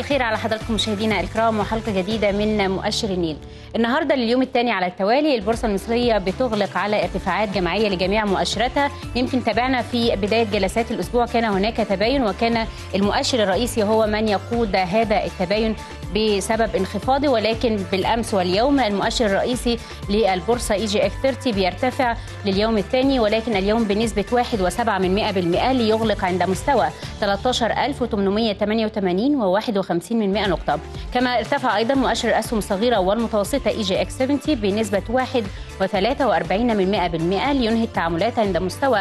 الخير على حضراتكم مشاهدينا الكرام وحلقه جديده من مؤشر النيل. النهارده لليوم الثاني على التوالي البورصه المصريه بتغلق على ارتفاعات جماعيه لجميع مؤشراتها، يمكن تابعنا في بدايه جلسات الاسبوع كان هناك تباين وكان المؤشر الرئيسي هو من يقود هذا التباين بسبب انخفاضه ولكن بالامس واليوم المؤشر الرئيسي للبورصه اي جي اف 30 بيرتفع لليوم الثاني ولكن اليوم بنسبه 1.7 من 100% ليغلق عند مستوى 13888 و51 من 100 نقطه كما ارتفع ايضا مؤشر الاسهم الصغيره والمتوسطه اي جي اكس 70 بنسبه 1 من 100% لينهي التعاملات عند مستوى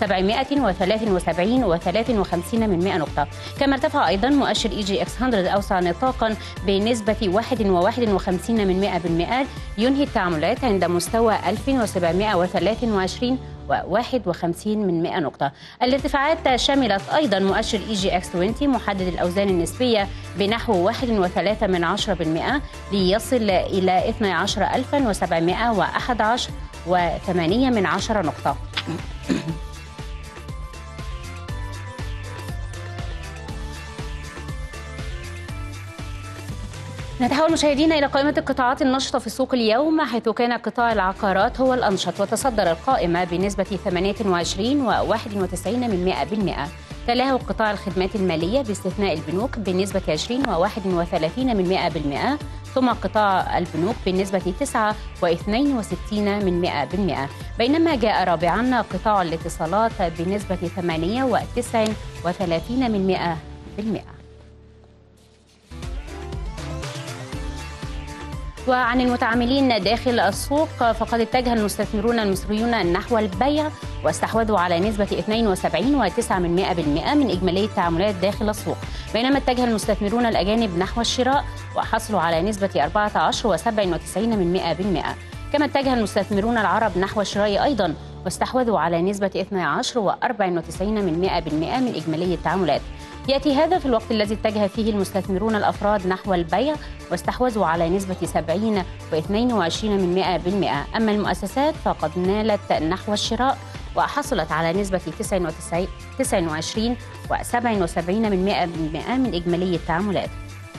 773 و53 من 100 نقطه كما ارتفع ايضا مؤشر اي جي اكس 100 اوسع نطاقا بنسبة 1.51 من 100% ينهي التعاملات عند مستوى 1723 و51 من 100 نقطة الارتفاعات شملت أيضا مؤشر إي جي إكس 20 محدد الأوزان النسبية بنحو 1.3 من 10% ليصل إلى 12711 و8 من 10 نقطة نتحول مشاهدينا إلى قائمة القطاعات النشطة في السوق اليوم حيث كان قطاع العقارات هو الأنشط وتصدر القائمة بنسبة 28 و91 من 100% تلاه قطاع الخدمات المالية باستثناء البنوك بنسبة 20 و31 من 100% ثم قطاع البنوك بنسبة 9 و62 من 100% بينما جاء رابعا قطاع الاتصالات بنسبة 8 و39 من 100% وعن المتعاملين داخل السوق فقد اتجه المستثمرون المصريون نحو البيع واستحوذوا على نسبة 72.9% من من إجمالي التعاملات داخل السوق بينما اتجه المستثمرون الأجانب نحو الشراء وحصلوا على نسبة 14.97% من كما اتجه المستثمرون العرب نحو الشراء أيضا واستحوذوا على نسبة 12.94% من من إجمالي التعاملات يأتي هذا في الوقت الذي اتجه فيه المستثمرون الأفراد نحو البيع واستحوذوا على نسبة 70 و22 من 100% أما المؤسسات فقد نالت نحو الشراء وحصلت على نسبة 29 و77 من 100% من إجمالي التعاملات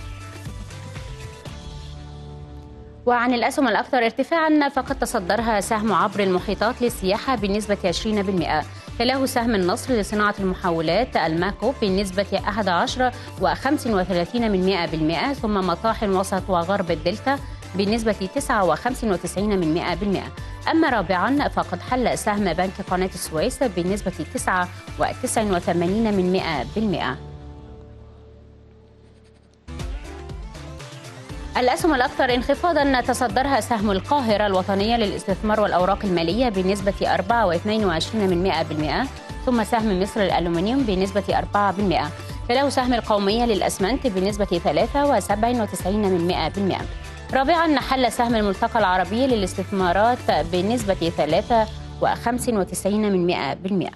وعن الأسهم الأكثر ارتفاعا فقد تصدرها سهم عبر المحيطات للسياحة بنسبة 20% تلاه سهم النصر لصناعة المحولات الماكو بنسبة 11 و35 من 100% ثم مطاحن وسط وغرب الدلتا بنسبة 9 و95 من 100% أما رابعا فقد حل سهم بنك قناة السويس بنسبة 9 و89 من 100% الأسهم الأكثر انخفاضا تصدرها سهم القاهرة الوطنية للاستثمار والأوراق المالية بنسبة 4.22 من 100% ثم سهم مصر الألومنيوم بنسبة 4% تلاه سهم القومية للأسمنت بنسبة 3.97 من 100% رابعا حل سهم الملتقى العربي للاستثمارات بنسبة 3.95 من 100%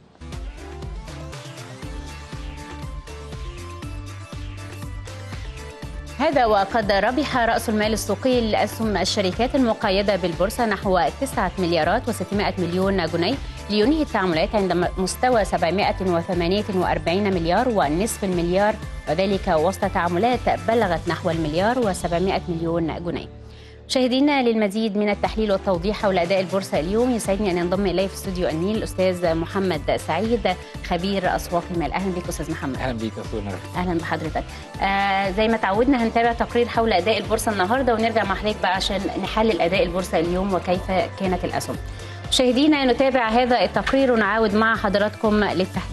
هذا وقد ربح رأس المال السوقي لأسهم الشركات المقيدة بالبورصة نحو 9 مليارات و600 مليون جنيه لينهي التعاملات عند مستوى 748 مليار ونصف المليار وذلك وسط تعاملات بلغت نحو المليار و700 مليون جنيه مشاهدينا للمزيد من التحليل والتوضيح حول اداء البورصه اليوم يسعدني ان ينضم الي في استوديو النيل الاستاذ محمد سعيد خبير اسواق المال اهلا بك استاذ محمد اهلا بك استاذ اهلا بحضرتك آه زي ما تعودنا هنتابع تقرير حول اداء البورصه النهارده ونرجع مع حضرتك بقى عشان نحلل اداء البورصه اليوم وكيف كانت الاسهم مشاهدينا نتابع هذا التقرير ونعاود مع حضراتكم للتحليل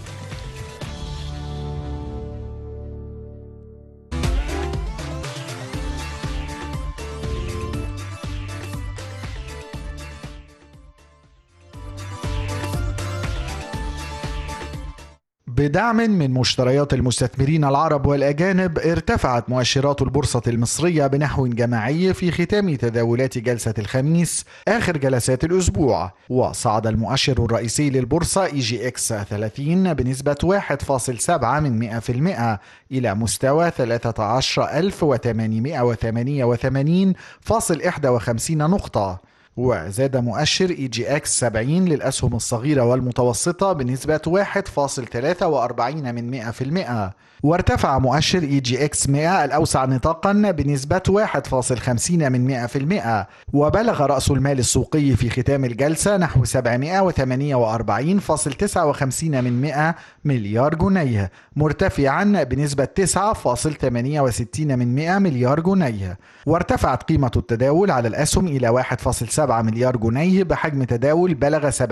بدعم من مشتريات المستثمرين العرب والأجانب ارتفعت مؤشرات البورصة المصرية بنحو جماعي في ختام تداولات جلسة الخميس آخر جلسات الأسبوع وصعد المؤشر الرئيسي للبورصة إي جي إكس 30 بنسبة 1.7 من 100% إلى مستوى 13888.51 نقطة وزاد مؤشر اي جي اكس 70 للأسهم الصغيرة والمتوسطة بنسبة 1.43 من 100% وارتفع مؤشر اي جي اكس 100 الأوسع نطاقا بنسبة 1.50 من 100% وبلغ رأس المال السوقي في ختام الجلسة نحو 748.59 من 100 مليار جنيه مرتفعا بنسبة 9.68 من 100 مليار جنيه وارتفعت قيمة التداول على الأسهم إلى 1.7 مليار جنيه بحجم تداول بلغ 764.8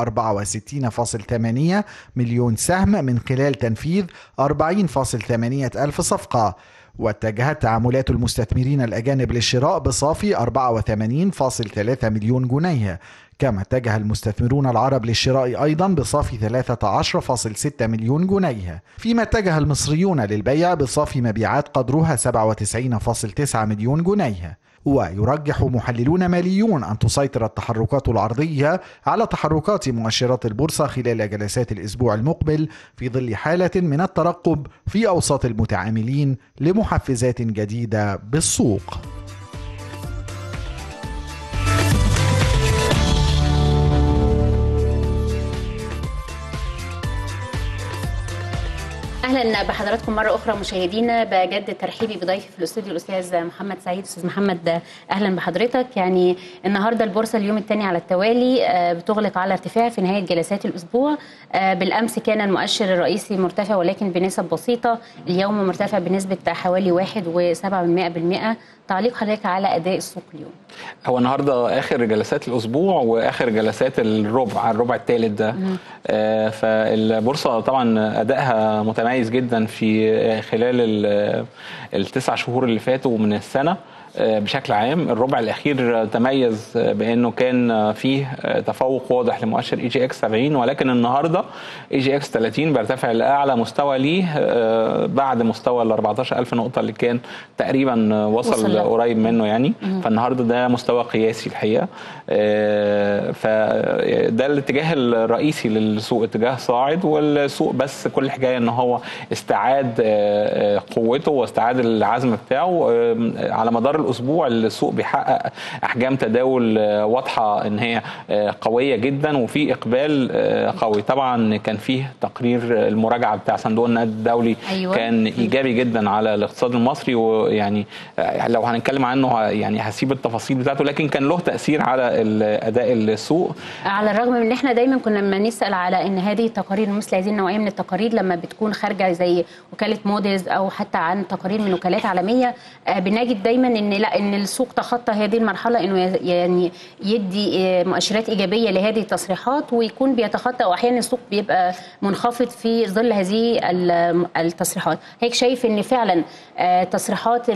مليون سهم من خلال تنفيذ 40.8 ألف صفقة واتجهت تعاملات المستثمرين الأجانب للشراء بصافي 84.3 مليون جنيه كما اتجه المستثمرون العرب للشراء أيضا بصافي 13.6 مليون جنيه فيما اتجه المصريون للبيع بصافي مبيعات قدرها 97.9 مليون جنيه ويرجح محللون ماليون أن تسيطر التحركات العرضية على تحركات مؤشرات البورصة خلال جلسات الأسبوع المقبل في ظل حالة من الترقب في أوساط المتعاملين لمحفزات جديدة بالسوق. اهلا بحضراتكم مره اخرى مشاهدينا بجد ترحيبي بضيفي في الاستوديو الاستاذ محمد سعيد استاذ محمد اهلا بحضرتك يعني النهارده البورصه اليوم الثاني على التوالي بتغلق على ارتفاع في نهايه جلسات الاسبوع بالامس كان المؤشر الرئيسي مرتفع ولكن بنسب بسيطه اليوم مرتفع بنسبه حوالي 1.7% تعليق حضرتك على اداء السوق اليوم هو النهارده اخر جلسات الاسبوع واخر جلسات الربع الربع الثالث ده آه فالبورصه طبعا ادائها متميز جدا في خلال التسع شهور اللي فاتوا من السنه بشكل عام الربع الاخير تميز بانه كان فيه تفوق واضح لمؤشر اي جي اكس 70 ولكن النهارده اي جي اكس 30 بيرتفع لاعلى مستوى ليه بعد مستوى ال 14000 نقطه اللي كان تقريبا وصل, وصل قريب منه يعني مم. فالنهارده ده مستوى قياسي الحقيقه فده الاتجاه الرئيسي للسوق اتجاه صاعد والسوق بس كل حكايه ان هو استعاد قوته واستعاد العزم بتاعه على مدار الاسبوع السوق بيحقق احجام تداول واضحه ان هي قويه جدا وفي اقبال قوي طبعا كان فيه تقرير المراجعه بتاع صندوق النقد الدولي أيوة. كان ايجابي جدا على الاقتصاد المصري ويعني لو هنتكلم عنه يعني هسيب التفاصيل بتاعته لكن كان له تاثير على اداء السوق على الرغم من ان احنا دايما كنا لما نسال على ان هذه التقارير مثل هذه النوعيه من التقارير لما بتكون خارجه زي وكاله موديز او حتى عن تقارير من وكالات عالميه بنجد دايما ان لا ان السوق تخطى هذه المرحله انه يعني يدي مؤشرات ايجابيه لهذه التصريحات ويكون بيتخطى واحيانا السوق بيبقى منخفض في ظل هذه التصريحات هيك شايف ان فعلا تصريحات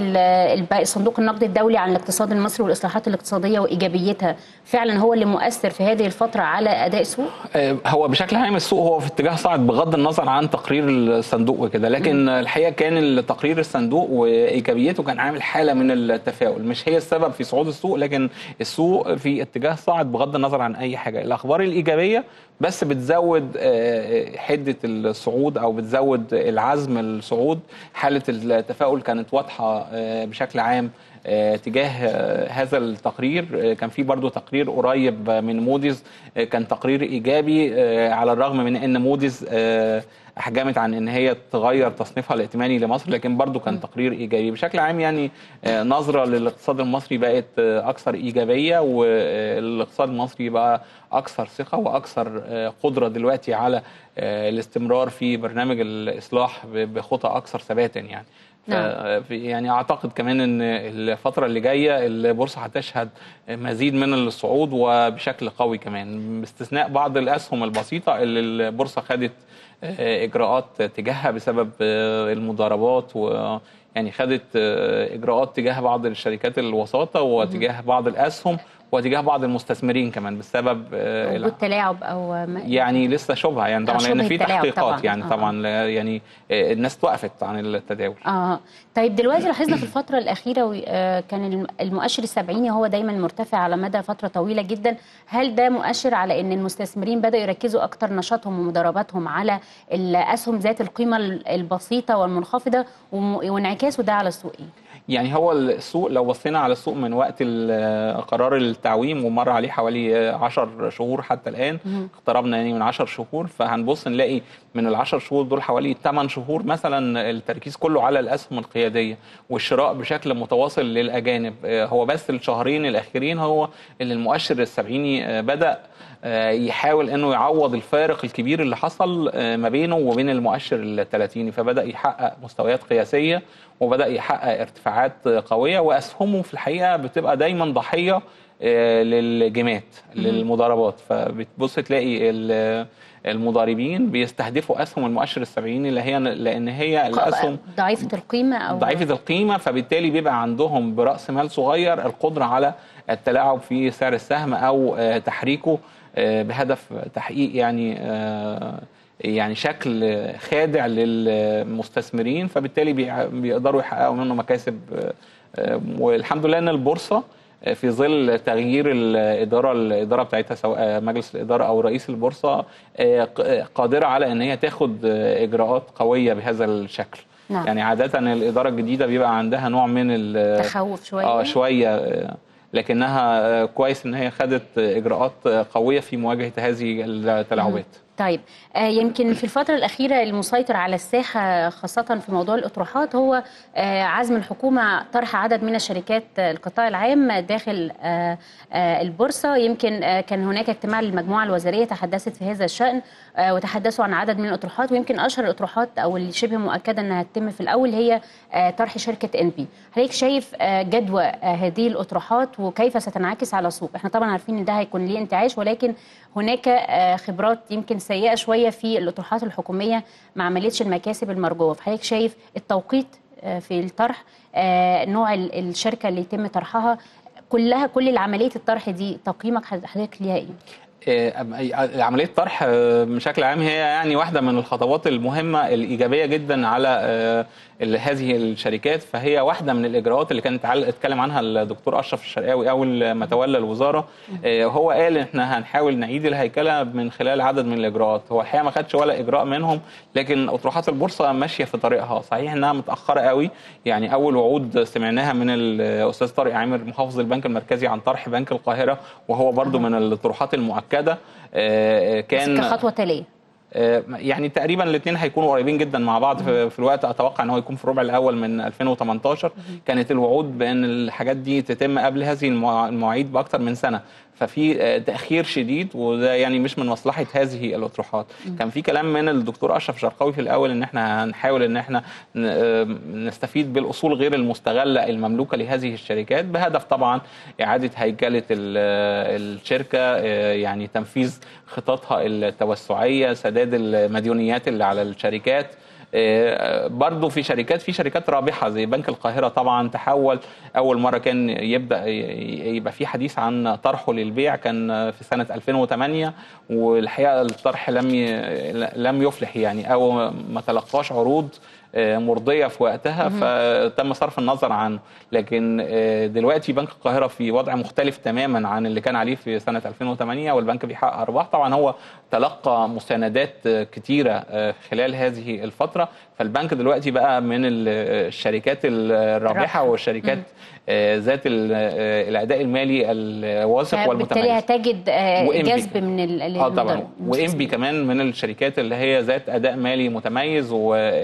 صندوق النقد الدولي عن الاقتصاد المصري والاصلاحات الاقتصاديه وايجابيتها فعلا هو اللي مؤثر في هذه الفتره على اداء السوق هو بشكل عام السوق هو في اتجاه صاعد بغض النظر عن تقرير الصندوق وكده لكن م. الحقيقه كان تقرير الصندوق وايجابيته كان عامل حاله من التفاؤل مش هي السبب في صعود السوق لكن السوق في اتجاه صاعد بغض النظر عن اي حاجه الاخبار الايجابيه بس بتزود حده الصعود او بتزود العزم الصعود حاله التفاؤل كانت واضحه بشكل عام تجاه هذا التقرير كان في برضو تقرير قريب من موديز كان تقرير ايجابي على الرغم من ان موديز احجمت عن ان هي تغير تصنيفها الائتماني لمصر لكن برضو كان تقرير ايجابي بشكل عام يعني نظره للاقتصاد المصري بقت اكثر ايجابيه والاقتصاد المصري بقى اكثر ثقه واكثر قدره دلوقتي على الاستمرار في برنامج الاصلاح بخطى اكثر ثباتا يعني نعم. يعني اعتقد كمان ان الفتره اللي جايه البورصه هتشهد مزيد من الصعود وبشكل قوي كمان باستثناء بعض الاسهم البسيطه اللي البورصه خدت اجراءات تجاهها بسبب المضاربات و يعني خدت اجراءات تجاه بعض الشركات الوساطه وتجاه بعض الاسهم وتجاه بعض المستثمرين كمان بسبب وجود تلاعب او يعني لسه شبهه يعني طبعا لان في تحقيقات طبعًا. يعني طبعا آه. يعني الناس توقفت عن التداول اه طيب دلوقتي لاحظنا في الفتره الاخيره كان المؤشر السبعيني هو دايما مرتفع على مدى فتره طويله جدا هل ده مؤشر على ان المستثمرين بداوا يركزوا اكتر نشاطهم ومضارباتهم على الاسهم ذات القيمه البسيطه والمنخفضه وانعكاسه ده على السوق ايه يعني هو السوق لو بصينا على السوق من وقت ال- قرار التعويم ومر عليه حوالي 10 شهور حتى الان اقتربنا يعني من 10 شهور فهنبص نلاقي من ال 10 شهور دول حوالي 8 شهور مثلا التركيز كله على الاسهم القياديه والشراء بشكل متواصل للاجانب آه، هو بس الشهرين الاخيرين هو اللي المؤشر السبعيني آه، بدا آه، يحاول انه يعوض الفارق الكبير اللي حصل آه، ما بينه وبين المؤشر الثلاثيني فبدا يحقق مستويات قياسيه وبدا يحقق ارتفاعات آه، قويه واسهمه في الحقيقه بتبقى دايما ضحيه آه، للجيمات للمضاربات فبتبص تلاقي ال- المضاربين بيستهدفوا اسهم المؤشر السبعيني اللي هي لان هي الاسهم ضعيفه القيمه او ضعيفه القيمه فبالتالي بيبقى عندهم براس مال صغير القدره على التلاعب في سعر السهم او آه، تحريكه آه، بهدف تحقيق يعني آه، يعني شكل خادع للمستثمرين فبالتالي بيع- بيقدروا يحققوا منه مكاسب آه، آه، والحمد لله ان البورصه آه، في ظل تغيير الاداره الاداره بتاعتها سواء مجلس الاداره او رئيس البورصه آه، ق- آه، قادره على ان هي تاخد آه، اجراءات قويه بهذا الشكل نعم. يعني عادة الإدارة الجديدة بيبقى عندها نوع من ال تخوف شويه اه شوية آه، لكنها آه، كويس إن هي خدت آه، إجراءات آه، قوية في مواجهة هذه التلاعبات طيب آه، يمكن في الفترة الأخيرة المسيطر على الساحة خاصة في موضوع الأطروحات هو آه، عزم الحكومة طرح عدد من الشركات آه، القطاع العام داخل آه، آه، البورصة يمكن آه، كان هناك اجتماع للمجموعة الوزارية تحدثت في هذا الشأن آه، وتحدثوا عن عدد من الأطروحات ويمكن أشهر الأطروحات أو اللي شبه مؤكدة أنها تتم في الأول هي آه، طرح شركة إنبي حضرتك شايف آه، جدوى آه، هذه الأطروحات وكيف ستنعكس على السوق احنا طبعا عارفين ان ده هيكون ليه انتعاش ولكن هناك آه، خبرات يمكن سيئة شوية في الأطروحات الحكومية ما عملتش المكاسب المرجوة فحضرتك شايف التوقيت آه، في الطرح آه، نوع ال- الشركة اللي يتم طرحها كلها كل عملية الطرح دي تقييمك حضرتك ليها ايه؟ آه، عملية طرح آه، بشكل عام هي يعني واحدة من الخطوات المهمة الإيجابية جدا على آه، ال- هذه الشركات فهي واحدة من الإجراءات اللي كان اتعل- اتكلم عنها الدكتور أشرف الشرقاوي أول ما تولى الوزارة آه، هو قال إحنا هنحاول نعيد الهيكلة من خلال عدد من الإجراءات هو الحقيقة ما خدش ولا إجراء منهم لكن أطروحات البورصة ماشية في طريقها صحيح إنها متأخرة قوي يعني أول وعود سمعناها من الأستاذ طارق عامر محافظ البنك المركزي عن طرح بنك القاهرة وهو برضو من الطروحات المؤكدة آه، بس كان كخطوة تالية آه، يعني تقريبا الاثنين هيكونوا قريبين جدا مع بعض في, في الوقت اتوقع ان هو يكون في الربع الاول من 2018 كانت الوعود بان الحاجات دي تتم قبل هذه المواع- المواعيد باكثر من سنه ففي آه، تاخير شديد وده يعني مش من مصلحه هذه الاطروحات كان في كلام من الدكتور اشرف شرقاوي في الاول ان احنا هنحاول ان احنا ن- آه، نستفيد بالاصول غير المستغله المملوكه لهذه الشركات بهدف طبعا اعاده هيكله ال- آه، الشركه آه، يعني تنفيذ خططها التوسعيه سداد المديونيات اللي على الشركات آه، برضو في شركات في شركات رابحه زي بنك القاهره طبعا تحول اول مره كان يبدا ي- يبقى في حديث عن طرحه للبيع كان في سنه 2008 والحقيقه الطرح لم ي- لم يفلح يعني او ما تلقاش عروض آه، مرضيه في وقتها فتم صرف النظر عنه لكن آه، دلوقتي بنك القاهره في وضع مختلف تماما عن اللي كان عليه في سنه 2008 والبنك بيحقق ارباح طبعا هو تلقى مساندات آه، كتيره آه، خلال هذه الفتره فالبنك دلوقتي بقى من ال- الشركات الرابحه الرابحة. والشركات آه، ذات ال- آه، الاداء المالي الواثق فبالتالي والمتميز هتجد آه، وإنبي. جذب من ال- اه طبعا المضارب- وانبي كمان من الشركات اللي هي ذات اداء مالي متميز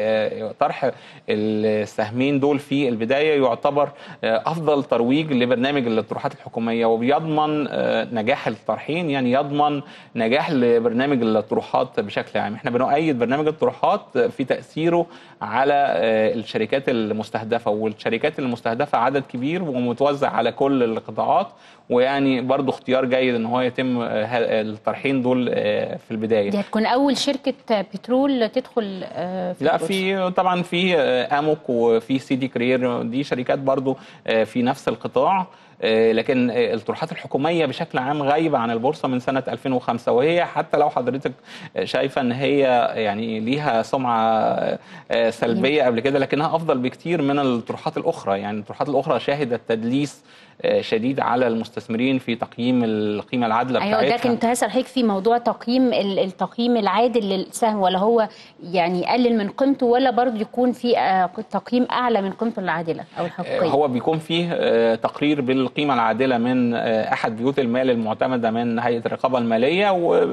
وطرح السهمين دول في البدايه يعتبر آه، افضل ترويج لبرنامج الاطروحات الحكوميه وبيضمن آه، نجاح الطرحين يعني يضمن نجاح لبرنامج الاطروحات بشكل عام احنا بنؤيد برنامج الطروحات في تاثيره على آه، الشركات المستهدفه والشركات المستهدفه عدد كبير ومتوزع على كل القطاعات ويعني برضو اختيار جيد ان هو يتم آه، ه- الطرحين دول آه، في البدايه دي هتكون اول شركه بترول تدخل آه، في لا البورصة. في طبعا في آه، اموك وفي سيدي كرير دي شركات برضو آه، في نفس القطاع آه، لكن آه، الطروحات الحكوميه بشكل عام غايبه عن البورصه من سنه 2005 وهي حتى لو حضرتك آه، شايفه ان هي يعني ليها سمعه آه، سلبيه قبل كده لكنها افضل بكتير من الطروحات الاخرى يعني الطروحات الاخرى شهدت تدليس آه، شديد على المستثمرين في تقييم القيمه العادله ايوه ده بتاعتها كنت هسأل حضرتك في موضوع تقييم ال- التقييم العادل للسهم ولا هو يعني يقلل من قيمته ولا برضه يكون في آه، تقييم اعلى من قيمته العادله او الحقيقيه هو بيكون فيه آه، تقرير بالقيمة العادلة من آه، أحد بيوت المال المعتمدة من هيئة الرقابة المالية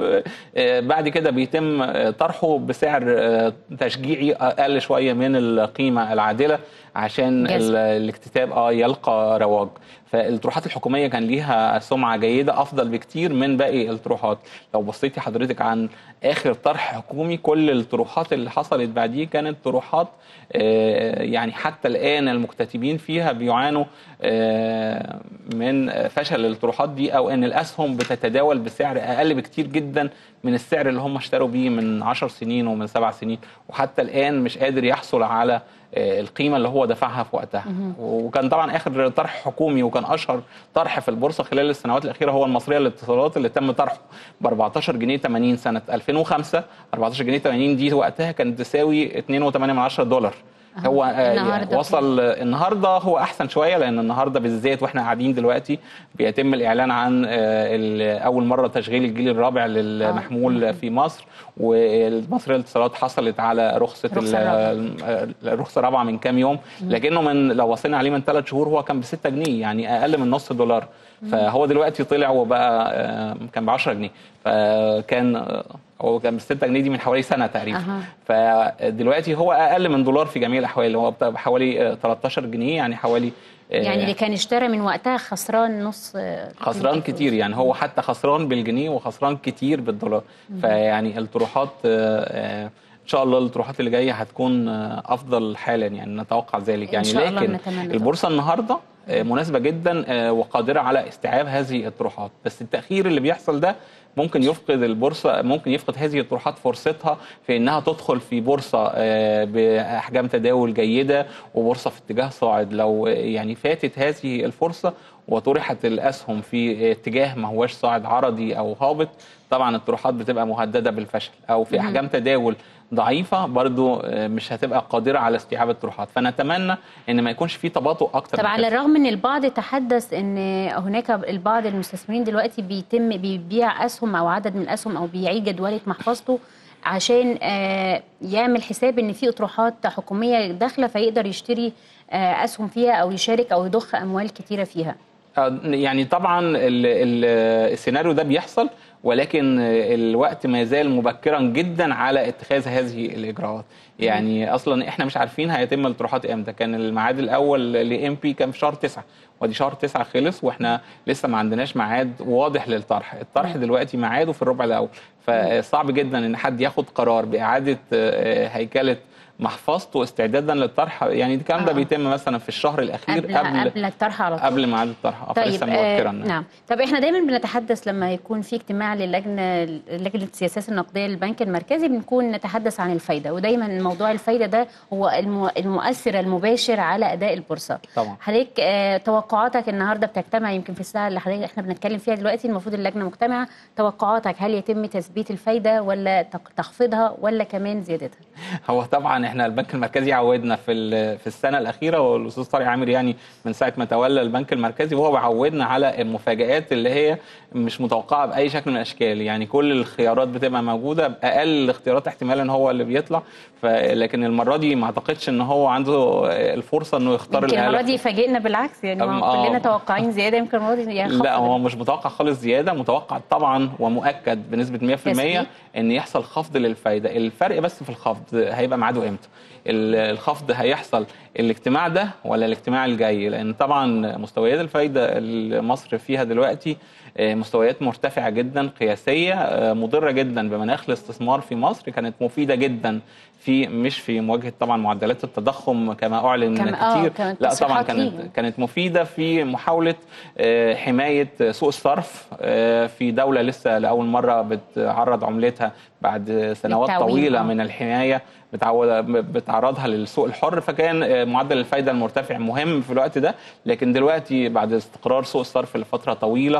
وبعد كده بيتم آه، طرحه بسعر آه، تشجيعي أقل شوية من القيمة العادلة عشان جذب. ال- الاكتتاب اه يلقى رواج فالطروحات الحكوميه كان ليها سمعه جيده افضل بكتير من باقي الطروحات لو بصيتي حضرتك عن اخر طرح حكومي كل الطروحات اللي حصلت بعديه كانت طروحات آه، يعني حتى الان المكتتبين فيها بيعانوا آه، من فشل الطروحات دي او ان الاسهم بتتداول بسعر اقل بكتير جدا من السعر اللي هم اشتروا بيه من 10 سنين ومن سبع سنين وحتى الان مش قادر يحصل على آه، القيمه اللي هو دفعها في وقتها وكان طبعا اخر طرح حكومي وكان اشهر طرح في البورصه خلال السنوات الاخيره هو المصريه للاتصالات اللي تم طرحه ب 14 جنيه 80 سنه 2005 14 جنيه 80 دي وقتها كانت تساوي 2.8 دولار هو آه، النهاردة. وصل النهارده هو احسن شويه لان النهارده بالذات واحنا قاعدين دلوقتي بيتم الاعلان عن آه، ال- اول مره تشغيل الجيل الرابع للمحمول في مصر والمصريه للاتصالات حصلت على رخصه رخصة ال- آه، الرخصه الرابعه من كام يوم لكنه من لو وصلنا عليه من ثلاث شهور هو كان ب 6 جنيه يعني اقل من نص دولار فهو دلوقتي طلع وبقى آه، كان ب 10 جنيه فكان آه، هو كان ب 6 جنيه دي من حوالي سنه تقريبا أها. فدلوقتي هو اقل من دولار في جميع الاحوال هو بتا- بحوالي آه، 13 جنيه يعني حوالي آه، يعني اللي كان اشترى من وقتها خسران نص آه، خسران قيمة كتير الفلوس. يعني هو حتى خسران بالجنيه وخسران كتير بالدولار فيعني الطروحات آه، آه، ان شاء الله الطروحات اللي جايه هتكون آه، افضل حالا يعني نتوقع ذلك إن يعني شاء الله لكن نتمنى البورصه النهارده آه، مناسبه جدا آه، وقادره على استيعاب هذه الطروحات بس التاخير اللي بيحصل ده ممكن يفقد البورصه ممكن يفقد هذه الطروحات فرصتها في انها تدخل في بورصه آه، باحجام تداول جيده وبورصه في اتجاه صاعد لو آه، يعني فاتت هذه الفرصه وطرحت الاسهم في اتجاه ما هواش صاعد عرضي او هابط طبعا الطروحات بتبقى مهدده بالفشل او في احجام تداول ضعيفه برضو آه، مش هتبقى قادره على استيعاب الطروحات فنتمنى ان ما يكونش في تباطؤ اكتر طب من على كده. الرغم ان البعض تحدث ان هناك البعض المستثمرين دلوقتي بيتم بيبيع اسهم او عدد من الاسهم او بيعيد جدوله محفظته عشان آه، يعمل حساب ان في اطروحات حكوميه داخله فيقدر يشتري آه، اسهم فيها او يشارك او يضخ اموال كتيره فيها آه، يعني طبعا ال- ال- السيناريو ده بيحصل ولكن الوقت ما يزال مبكرا جدا على اتخاذ هذه الاجراءات يعني اصلا احنا مش عارفين هيتم الطروحات امتى كان الميعاد الاول لام بي كان في شهر تسعة ودي شهر تسعة خلص واحنا لسه ما عندناش ميعاد واضح للطرح الطرح دلوقتي ميعاده في الربع الاول فصعب جدا ان حد ياخد قرار باعاده آه، هيكله محفظته استعدادا للطرح يعني الكلام ده آه. بيتم مثلا في الشهر الاخير قبل قبل قبل الطرح على طول قبل ميعاد الطرح آه، طيب فلسه آه مبكرا نعم طب احنا دايما بنتحدث لما يكون في اجتماع للجنه لجنه السياسات النقديه للبنك المركزي بنكون نتحدث عن الفايده ودايما موضوع الفايده ده هو المو- المؤثر المباشر على اداء البورصه طبعا حضرتك آه توقعاتك النهارده بتجتمع يمكن في الساعه اللي حضرتك احنا بنتكلم فيها دلوقتي المفروض اللجنه مجتمعه توقعاتك هل يتم تثبيت الفايده ولا تق- تخفيضها ولا كمان زيادتها هو طبعا احنا البنك المركزي عودنا في ال- في السنه الاخيره والاستاذ طارق عامر يعني من ساعه ما تولى البنك المركزي وهو عودنا على المفاجات اللي هي مش متوقعه باي شكل من الاشكال يعني كل الخيارات بتبقى موجوده اقل الاختيارات احتمالا هو اللي بيطلع ف- لكن المره دي ما اعتقدش ان هو عنده الفرصه انه يختار يمكن المره الآلة. دي فاجئنا بالعكس يعني أم- ما كلنا آه. توقعين زياده يمكن المره دي يخفض لا هو مش متوقع خالص زياده متوقع طبعا ومؤكد بنسبه 100% تثبيت. ان يحصل خفض للفايده الفرق بس في الخفض هيبقى ميعاده امتى ال- الخفض هيحصل الاجتماع ده ولا الاجتماع الجاي لان طبعا مستويات الفايده اللي مصر فيها دلوقتي آه، مستويات مرتفعه جدا قياسيه آه، مضره جدا بمناخ الاستثمار في مصر كانت مفيده جدا في مش في مواجهه طبعا معدلات التضخم كما اعلن كما- آه، كتير كانت لا طبعا تصريحات كانت ليه. كانت مفيده في محاوله آه، حمايه سوق الصرف آه، في دوله لسه لاول مره بتعرض عملتها بعد سنوات للتعويم، طويله آه. من الحمايه بتعود بتعرضها للسوق الحر فكان آه، معدل الفايده المرتفع مهم في الوقت ده لكن دلوقتي بعد استقرار سوق الصرف لفتره طويله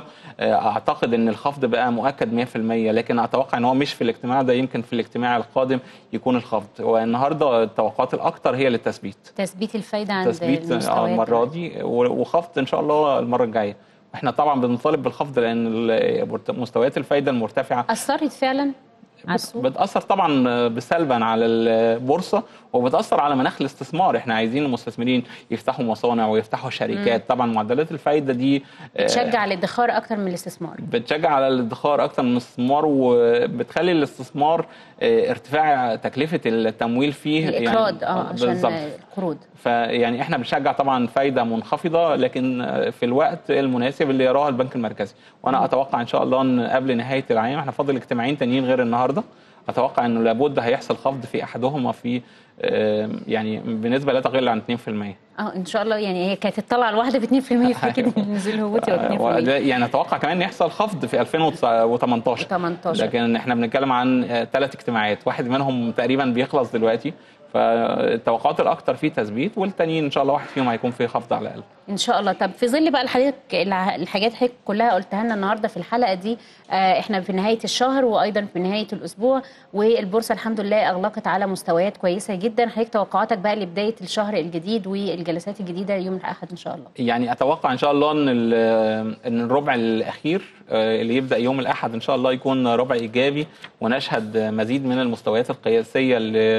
اعتقد ان الخفض بقى مؤكد 100% لكن اتوقع ان هو مش في الاجتماع ده يمكن في الاجتماع القادم يكون الخفض والنهارده التوقعات الاكثر هي للتثبيت تثبيت الفايده عند تثبيت آه، المستويات المره دي وخفض ان شاء الله المره الجايه احنا طبعا بنطالب بالخفض لان ال- مستويات الفايده المرتفعه اثرت فعلا على السوق بتاثر طبعا بسلبا على البورصه وبتاثر على مناخ الاستثمار احنا عايزين المستثمرين يفتحوا مصانع ويفتحوا شركات طبعا معدلات الفايده دي آه، بتشجع الادخار اكتر من الاستثمار بتشجع على الادخار اكتر من الاستثمار وبتخلي الاستثمار آه، ارتفاع تكلفه التمويل فيه الاقراض اه عشان بالظبط القروض فيعني احنا بنشجع طبعا فايده منخفضه لكن في الوقت المناسب اللي يراه البنك المركزي وانا اتوقع ان شاء الله ان قبل نهايه العام احنا فاضل اجتماعين تانيين غير النهارده اتوقع انه لابد هيحصل خفض في احدهما في آه، يعني بنسبه لا تقل عن 2% اه ان شاء الله يعني هي كانت الطلعه الواحده ب 2% فاكر النزول هبوطي آه، و 2% وده- يعني اتوقع كمان ان يحصل خفض في 2018 18 لكن احنا بنتكلم عن ثلاث اجتماعات واحد منهم تقريبا بيخلص دلوقتي فالتوقعات الاكثر فيه تثبيت والتانيين ان شاء الله واحد فيهم هيكون فيه خفض على الاقل ان شاء الله طب في ظل بقى الحاجات الحاجات حضرتك كلها قلتها لنا النهارده في الحلقه دي آه، احنا في نهايه الشهر وايضا في نهايه الاسبوع والبورصه الحمد لله اغلقت على مستويات كويسه جدا حضرتك توقعاتك بقى لبدايه الشهر الجديد والجلسات الجديده يوم الاحد ان شاء الله يعني اتوقع ان شاء الله ان ال- ان الربع الاخير آه، اللي يبدا يوم الاحد ان شاء الله يكون ربع ايجابي ونشهد مزيد من المستويات القياسيه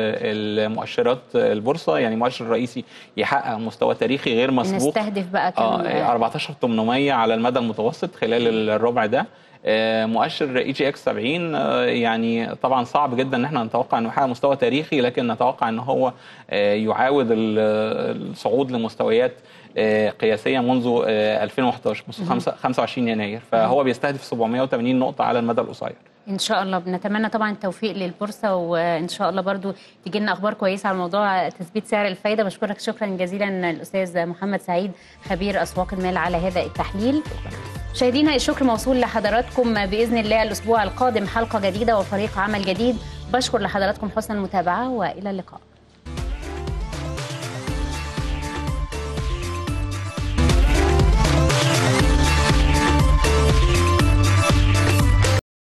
لمؤشرات البورصه يعني مؤشر الرئيسي يحقق مستوى تاريخي غير مسبوق نستهدف بقى كم اه 14800 على المدى المتوسط خلال الربع ده آه، مؤشر اي جي اكس 70 آه، يعني طبعا صعب جدا ان احنا نتوقع انه يحقق مستوى تاريخي لكن نتوقع ان هو آه، يعاود ال- الصعود لمستويات آه، قياسيه منذ آه، 2011 منذ خمسة- 25 يناير فهو بيستهدف 780 نقطه على المدى القصير ان شاء الله بنتمنى طبعا التوفيق للبورصه وان شاء الله برضو تيجي لنا اخبار كويسه على موضوع تثبيت سعر الفايده بشكرك شكرا جزيلا الاستاذ محمد سعيد خبير اسواق المال على هذا التحليل مشاهدينا الشكر موصول لحضراتكم باذن الله الاسبوع القادم حلقه جديده وفريق عمل جديد بشكر لحضراتكم حسن المتابعه والى اللقاء